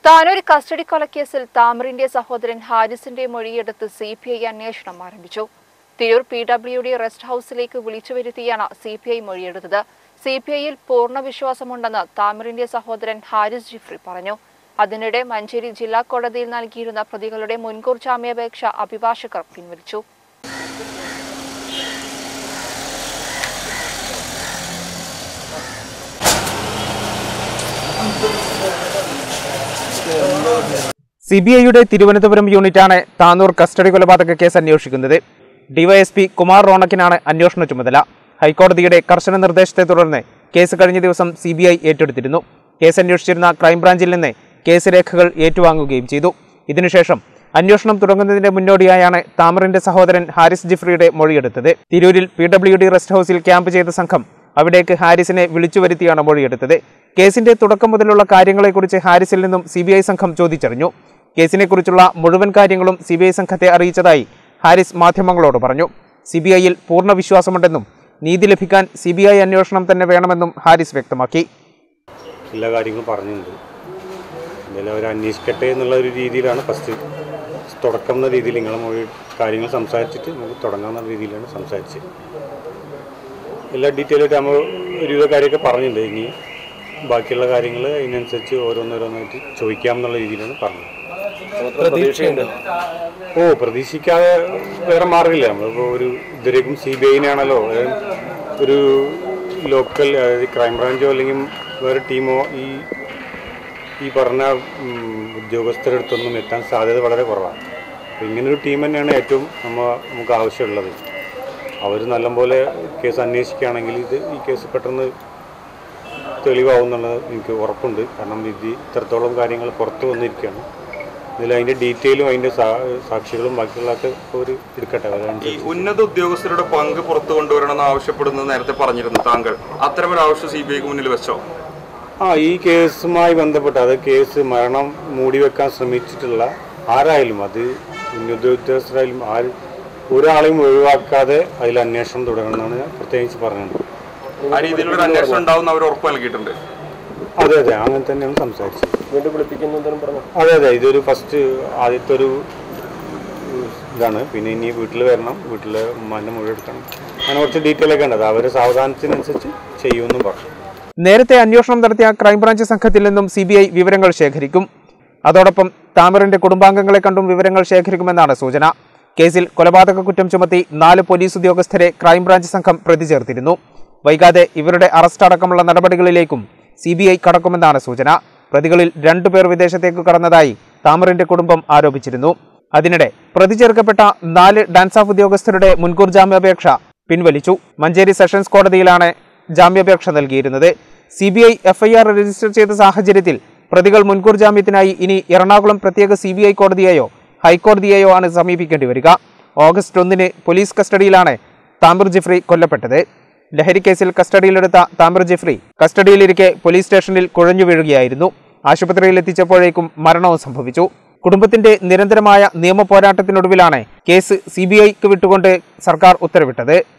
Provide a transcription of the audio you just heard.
Tanur custody കൊലക്കേസിൽ താമറിന്റെ സഹോദരൻ ഹാരിസിന്റെ മൊഴിയെടുത്ത് സി പി ഐ അന്വേഷണം ആരംഭിച്ചു Tirur P W D rest ഹൌസിലേക്ക് വിളിച്ചു വരുത്തിയാണ് സി പി ഐ മൊഴിയെടുത്തത് സി പി ഐയിൽ പൂർണ്ണ വിശ്വാസമുണ്ടെന്ന് താമറിന്റെ സഹോദരൻ ഹാരിസ് ജിഫ്രി പറഞ്ഞു അതിനിടെ മഞ്ചേരി ജില്ലാ കോടതിയിൽ നൽകിയിരുന്ന പ്രതികളുടെ മുൻകൂർ ജാമ്യാപേക്ഷ അഭിഭാഷകർ പിൻവലിച്ചു സി ബി ഐയുടെ തിരുവനന്തപുരം യൂണിറ്റാണ് താനൂർ കസ്റ്റഡി കൊലപാതക കേസ് അന്വേഷിക്കുന്നത് ഡിവൈഎസ്പി കുമാർ റോണക്കിനാണ് അന്വേഷണ ചുമതല ഹൈക്കോടതിയുടെ കർശന നിർദ്ദേശത്തെ തുടർന്ന് കേസ് കഴിഞ്ഞ ദിവസം സി ബി ഐ ഏറ്റെടുത്തിരുന്നു കേസ് അന്വേഷിച്ചിരുന്ന ക്രൈംബ്രാഞ്ചിൽ നിന്ന് കേസ് രേഖകൾ ഏറ്റുവാങ്ങുകയും ചെയ്തു ഇതിനുശേഷം അന്വേഷണം തുടങ്ങുന്നതിന്റെ മുന്നോടിയായാണ് താമറിന്റെ സഹോദരൻ ഹാരിസ് ജിഫ്രിയുടെ മൊഴിയെടുത്തത് തിരൂരിൽ പി ഡബ്ല്യു ഡി റെസ്റ്റ് ഹൌസിൽ ക്യാമ്പ് ചെയ്ത സംഘം അവിടേക്ക് ഹാരിസിനെ വിളിച്ചു വരുത്തിയാണ് മൊഴിയെടുത്തത് കേസിന്റെ തുടക്കം മുതലുള്ള കാര്യങ്ങളെക്കുറിച്ച് ഹാരിസിൽ നിന്നും സി ബി ഐ സംഘം ചോദിച്ചറിഞ്ഞു കേസിനെക്കുറിച്ചുള്ള മുഴുവൻ കാര്യങ്ങളും സി ബി ഐ സംഘത്തെ അറിയിച്ചതായി ഹാരിസ് മാധ്യമങ്ങളോട് പറഞ്ഞു സി ബി ഐയിൽ പൂർണ്ണ വിശ്വാസമുണ്ടെന്നും നീതി ലഭിക്കാൻ സി ബി ഐ അന്വേഷണം തന്നെ വേണമെന്നും ഹാരിസ് വ്യക്തമാക്കി എല്ലാ കാര്യങ്ങളും പറഞ്ഞിട്ടുണ്ട് എന്തായാലും അവർ അന്വേഷിക്കട്ടെ എന്നുള്ള ഒരു രീതിയിലാണ് ഫസ്റ്റ് തുടക്കം എന്ന രീതിയിൽ നിങ്ങളെ മൊഴി കാര്യങ്ങൾ സംസാരിച്ചിട്ട് നമുക്ക് തുടങ്ങാവുന്ന രീതിയിലാണ് സംസാരിച്ചത് എല്ലാ ഡീറ്റെയിൽ ആയിട്ട് നമ്മൾ ഒരുവിധ കാര്യമൊക്കെ പറഞ്ഞിട്ടുണ്ട് ഇനി ബാക്കിയുള്ള കാര്യങ്ങൾ അതിനനുസരിച്ച് ഓരോന്നോരോന്നായിട്ട് ചോദിക്കാം എന്നുള്ള രീതിയിലാണ് പറഞ്ഞത് ഓ പ്രതീക്ഷിക്കാതെ വേറെ മാർഗമില്ല നമ്മളിപ്പോൾ ഒരു ഇതുവരേക്കും സി ബി ഐനാണല്ലോ ഒരു ലോക്കൽ അതായത് ക്രൈംബ്രാഞ്ചോ അല്ലെങ്കിൽ വേറെ ടീമോ ഈ ഈ പറഞ്ഞ ഉം, ഉദ്യോഗസ്ഥരുടെ അടുത്തൊന്നും എത്താൻ സാധ്യത വളരെ കുറവാണ് അപ്പോൾ ഇങ്ങനൊരു ടീം തന്നെയാണ് ഏറ്റവും നമ്മ നമുക്ക് ആവശ്യമുള്ളത് അവർ നല്ലപോലെ കേസ് അന്വേഷിക്കുകയാണെങ്കിൽ ഇത് ഈ കേസ് പെട്ടെന്ന് തെളിവാകും എന്നുള്ളത് എനിക്ക് ഉറപ്പുണ്ട് കാരണം ഇത് ഇത്രത്തോളം കാര്യങ്ങൾ പുറത്ത് വന്നിരിക്കുകയാണ് ഇതിൽ അതിൻ്റെ ഡീറ്റെയിലും അതിൻ്റെ സാ- സാക്ഷികളും ബാക്കിയുള്ളതൊക്കെ അവർ എടുക്കട്ടെ ഈ അതനുസരിച്ച് ഉന്നത ഉദ്യോഗസ്ഥരുടെ പങ്ക് പുറത്തു കൊണ്ടുവരണമെന്ന് ആവശ്യപ്പെടുന്നത് നേരത്തെ പറഞ്ഞിരുന്നു താങ്കൾ അത്തരമൊരു ആവശ്യം സി ബി ഐക്ക് മുന്നിൽ വെച്ചോ ആ ഈ കേസുമായി ബന്ധപ്പെട്ട് അത് കേസ് മരണം മൂടിവെക്കാൻ ശ്രമിച്ചിട്ടുള്ള ആരായാലും അത് ഉന്നത ഉദ്യോഗസ്ഥരായാലും ആര് ഒരാളെയും ഒഴിവാക്കാതെ അതിൽ അന്വേഷണം തുടരണമെന്നാണ് ഞാൻ പ്രത്യേകിച്ച് പറഞ്ഞത് ആ രീതിയിലുള്ള ഒരു അന്വേഷണം ഉണ്ടാവുന്ന അവർ ഉറപ്പ് നൽകിയിട്ടുണ്ട് അതെ അതെ അങ്ങനെ തന്നെയാണ് സംസാരിച്ചത് അതെ അതെ ഇതൊരു ഫസ്റ്റ് ആദ്യത്തെ ഒരു ഉം, ഇതാണ് പിന്നെ ഇനി വീട്ടിൽ വരണം വീട്ടിൽ ഉമ്മാൻ്റെ മൊഴി എടുക്കണം അങ്ങനെ കുറച്ച് ഡീറ്റെയിൽ ഒക്കെ ഉണ്ട് അത് അവർ സാവധാനത്തിനനുസരിച്ച് ചെയ്യുമെന്നും പറഞ്ഞു നേരത്തെ അന്വേഷണം നടത്തിയ ക്രൈംബ്രാഞ്ച് സംഘത്തിൽ നിന്നും സി ബി ഐ വിവരങ്ങൾ ശേഖരിക്കും അതോടൊപ്പം താമറിന്റെ കുടുംബാംഗങ്ങളെ കണ്ടും വിവരങ്ങൾ ശേഖരിക്കുമെന്നാണ് സൂചന കേസിൽ കൊലപാതക കുറ്റം ചുമത്തി നാല് പോലീസ് ഉദ്യോഗസ്ഥരെ ക്രൈംബ്രാഞ്ച് സംഘം പ്രതി ചേർത്തിരുന്നു വൈകാതെ ഇവരുടെ അറസ്റ്റ് അടക്കമുള്ള നടപടികളിലേക്കും സി ബി ഐ കടക്കുമെന്നാണ് സൂചന പ്രതികളിൽ രണ്ടുപേർ വിദേശത്തേക്ക് കടന്നതായി താമറിന്റെ കുടുംബം ആരോപിച്ചിരുന്നു അതിനിടെ പ്രതി ചേർക്കപ്പെട്ട നാല് ഡാൻസ് ഓഫ് ഉദ്യോഗസ്ഥരുടെ മുൻകൂർ ജാമ്യാപേക്ഷ പിൻവലിച്ചു മഞ്ചേരി സെഷൻസ് കോടതിയിലാണ് ജാമ്യാപേക്ഷ നൽകിയിരുന്നത് C B I FIR register ചെയ്ത സാഹചര്യത്തിൽ പ്രതികൾ മുൻകൂർ ജാമ്യത്തിനായി ഇനി എറണാകുളം പ്രത്യേക സി ബി ഐ കോടതിയെയോ ഹൈക്കോടതിയെയോ ആണ് സമീപിക്കേണ്ടി വരിക ഓഗസ്റ്റ് ഒന്നിന് പോലീസ് കസ്റ്റഡിയിലാണ് താമിർ ജിഫ്രി കൊല്ലപ്പെട്ടത് ലഹരി കേസിൽ കസ്റ്റഡിയിലെടുത്ത താമിർ ജിഫ്രി കസ്റ്റഡിയിലിരിക്കെ പോലീസ് സ്റ്റേഷനിൽ കുഴഞ്ഞു വീഴുകയായിരുന്നു ആശുപത്രിയിൽ എത്തിച്ചപ്പോഴേക്കും മരണവും സംഭവിച്ചു കുടുംബത്തിന്റെ നിരന്തരമായ നിയമ പോരാട്ടത്തിനൊടുവിലാണ് കേസ് സി ബി ഐക്ക് വിട്ടുകൊണ്ട് സർക്കാർ ഉത്തരവിട്ടത്